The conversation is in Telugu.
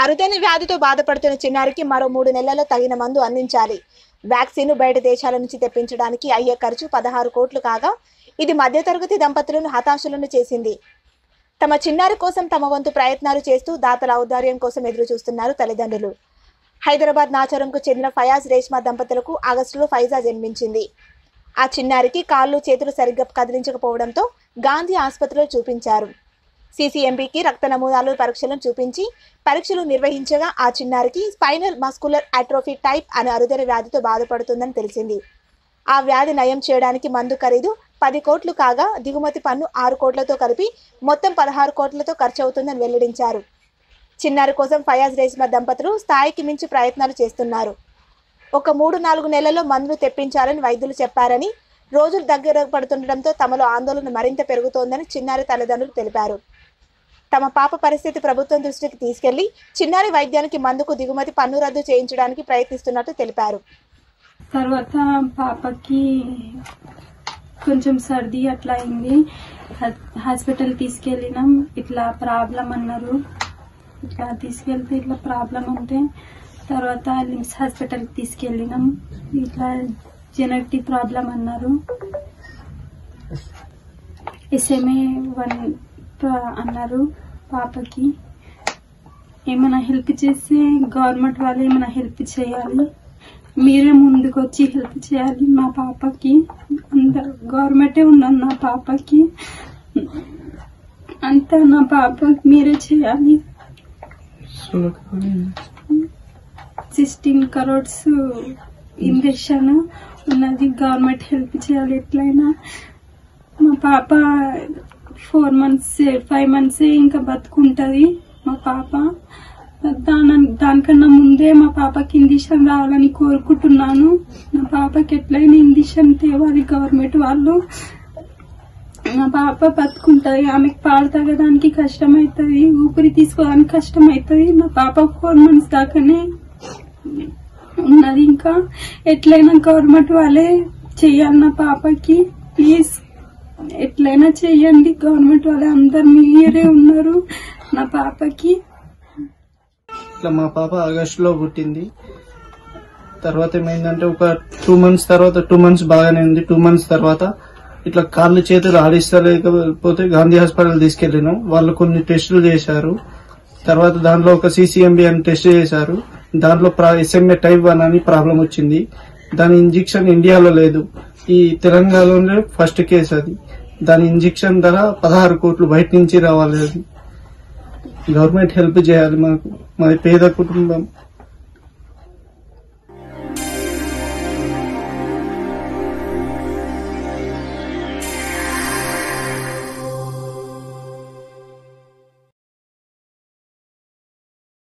అరుదైన వ్యాధితో బాధపడుతున్న చిన్నారికి మరో మూడు నెలల్లో తగిన మందు అందించాలి వ్యాక్సిన్ బయట దేశాల నుంచి తెప్పించడానికి అయ్యే ఖర్చు పదహారు కోట్లు కాగా ఇది మధ్యతరగతి దంపతులను హతాశులను చేసింది తమ చిన్నారి కోసం తమ వంతు ప్రయత్నాలు చేస్తూ దాతల ఔదార్యం కోసం ఎదురు చూస్తున్నారు తల్లిదండ్రులు హైదరాబాద్ నాచారంకు చెందిన ఫయాజ్ రేష్మా దంపతులకు ఆగస్టులో ఫైజా జన్మించింది ఆ చిన్నారికి కాళ్ళు చేతులు సరిగ్గా కదిలించకపోవడంతో గాంధీ ఆసుపత్రిలో చూపించారు సీసీఎంబీకి రక్త నమూనాలు పరీక్షలను చూపించి పరీక్షలు నిర్వహించగా ఆ చిన్నారికి స్పైనల్ మస్కులర్ అట్రోఫీ టైప్ అనే అరుదైన వ్యాధితో బాధపడుతుందని తెలిసింది ఆ వ్యాధి నయం చేయడానికి మందు ఖరీదు పది కోట్లు కాగా దిగుమతి పన్ను ఆరు కోట్లతో కలిపి మొత్తం పదహారు కోట్లతో ఖర్చు అవుతుందని వెల్లడించారు చిన్నారి కోసం ఫయాజ్ రేష్మా దంపతులు స్థాయికి మించి ప్రయత్నాలు చేస్తున్నారు ఒక మూడు నాలుగు నెలల్లో మందులు తెప్పించాలని వైద్యులు చెప్పారని రోజులు దగ్గర పడుతుండటంతో తమలో ఆందోళన మరింత పెరుగుతోందని చిన్నారి తల్లిదండ్రులు తెలిపారు తమ పాప పరిస్థితి ప్రభుత్వం దృష్టికి తీసుకెళ్లి చిన్నారి వైద్యానికి మందుకు దిగుమతి పన్ను రద్దు చేయించడానికి ప్రయత్నిస్తున్నట్టు తెలిపారు తర్వాత పాపకి కొంచెం సర్ది అట్లా అయింది హా- హాస్పిటల్ తీసుకెళ్ళినాం ఇట్లా ప్రాబ్లం అన్నారు ఇట్లా తీసుకెళ్తే ఇట్లా ప్రాబ్లం అంటే తర్వాత లిమ్స్ హాస్పిటల్కి తీసుకెళ్ళినాం ఇట్లా జెనెటిక్ ప్రాబ్లం అన్నారు ఎస్ఎంఏ వన్ అన్నారు పాపకి ఏమైనా హెల్ప్ చేస్తే గవర్నమెంట్ వాళ్ళు ఏమైనా హెల్ప్ చేయాలి మీరే ముందుకు వచ్చి హెల్ప్ చేయాలి మా పాపకి అందరు గవర్నమెంటే ఉన్నాను నా పాపకి అంతా నా పాపకి మీరే చేయాలి సిక్స్టీన్ కరోడ్స్ ఇంజక్షన్ ఉన్నది గవర్నమెంట్ హెల్ప్ చేయాలి ఎట్లయినా మా పాప ఫోర్ మంత్స్ ఫైవ్ మంత్స్ ఇంకా బతుకుంటది మా పాప దాని దానికన్నా ముందే మా పాపకి ఇండిషన్ రావాలని కోరుకుంటున్నాను నా పాపకి ఎట్లయినా ఇండిషన్ తేవాలి గవర్నమెంట్ వాళ్ళు మా పాప బతుకుంటది ఆమెకి పాలు తాగడానికి కష్టం అవుతుంది ఊపిరి తీసుకోవడానికి కష్టం అవుతుంది మా పాప ఫోర్ మంత్స్ దాకానే ఉన్నది ఇంకా ఎట్లయినా గవర్నమెంట్ వాళ్ళే చెయ్యాలి నా పాపకి ప్లీజ్ ఎట్లయినా చెయ్యండి గవర్నమెంట్ వాళ్ళే అందరు మీరే ఉన్నారు నా పాపకి ఇట్లా మా పాప ఆగస్ట్ లో పుట్టింది తర్వాత ఏమైందంటే ఒక టూ మంత్స్ తర్వాత టూ మంత్స్ బాగానే ఉంది టూ మంత్స్ తర్వాత ఇట్లా కాళ్ళు చేతులు ఆడిస్తలేకపోతే గాంధీ హాస్పిటల్ తీసుకెళ్ళినాం వాళ్ళు కొన్ని టెస్టులు చేశారు తర్వాత దాంట్లో ఒక సిసిఎంబి అని టెస్ట్ చేశారు దాంట్లో ఎస్ఎంఏ టైప్ వన్ అని ప్రాబ్లం వచ్చింది దాని ఇంజెక్షన్ ఇండియాలో లేదు ఈ తెలంగాణలోనే ఫస్ట్ కేసు అది దాని ఇంజెక్షన్ ధర పదహారు కోట్లు బయట నుంచి రావాలి అది గవర్నమెంట్ హెల్ప్ చేయాలి మాకు మాది పేద కుటుంబం